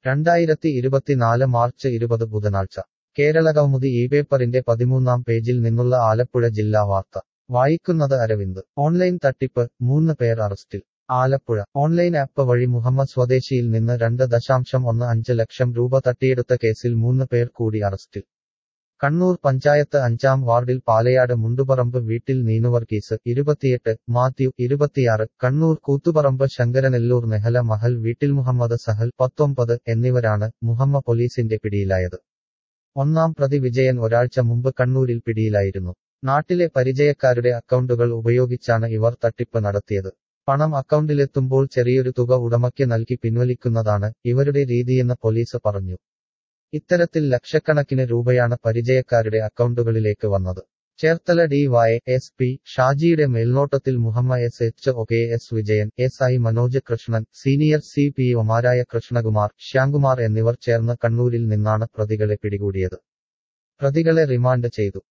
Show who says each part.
Speaker 1: രണ്ടായിരത്തി ഇരുപത്തിനാല് മാർച്ച് ഇരുപത് ബുധനാഴ്ച കേരളകൗമുദി ഈ പേപ്പറിന്റെ പതിമൂന്നാം പേജിൽ നിന്നുള്ള ആലപ്പുഴ ജില്ലാ വാർത്ത വായിക്കുന്നത് അരവിന്ദ് ഓൺലൈൻ തട്ടിപ്പ് മൂന്ന് പേർ അറസ്റ്റിൽ ആലപ്പുഴ ഓൺലൈൻ ആപ്പ് വഴി മുഹമ്മദ് സ്വദേശിയിൽ നിന്ന് രണ്ട് ദശാംശം ഒന്ന് അഞ്ച് ലക്ഷം രൂപ തട്ടിയെടുത്ത കേസിൽ മൂന്ന് പേർ കൂടി അറസ്റ്റിൽ കണ്ണൂർ പഞ്ചായത്ത് അഞ്ചാം വാർഡിൽ പാലയാട് മുണ്ടുപറമ്പ് വീട്ടിൽ നീനുവർഗീസ് ഇരുപത്തിയെട്ട് മാത്യു ഇരുപത്തിയാറ് കണ്ണൂർ കൂത്തുപറമ്പ് ശങ്കരനെല്ലൂർ നെഹല മഹൽ വീട്ടിൽ മുഹമ്മദ് സഹൽ പത്തൊമ്പത് എന്നിവരാണ് മുഹമ്മ പോലീസിന്റെ പിടിയിലായത് ഒന്നാം പ്രതി വിജയൻ ഒരാഴ്ച മുമ്പ് കണ്ണൂരിൽ പിടിയിലായിരുന്നു നാട്ടിലെ പരിചയക്കാരുടെ അക്കൗണ്ടുകൾ ഉപയോഗിച്ചാണ് ഇവർ തട്ടിപ്പ് നടത്തിയത് പണം അക്കൗണ്ടിലെത്തുമ്പോൾ ചെറിയൊരു തുക ഉടമയ്ക്ക് നൽകി പിൻവലിക്കുന്നതാണ് ഇവരുടെ രീതിയെന്ന് പോലീസ് പറഞ്ഞു ഇത്തരത്തിൽ ലക്ഷക്കണക്കിന് രൂപയാണ് പരിചയക്കാരുടെ അക്കൗണ്ടുകളിലേക്ക് വന്നത് Cherthala D Y S P ഷാജിയുടെ മേൽനോട്ടത്തിൽ Muhamma S H O K S Vijayan S I Manoj Krishnan senior C P ഒമാരായ കൃഷ്ണകുമാർ ശ്യാംകുമാർ എന്നിവർ ചേർന്ന് കണ്ണൂരിൽ നിന്നാണ് പ്രതികളെ പിടികൂടിയത് പ്രതികളെ റിമാൻഡ് ചെയ്തു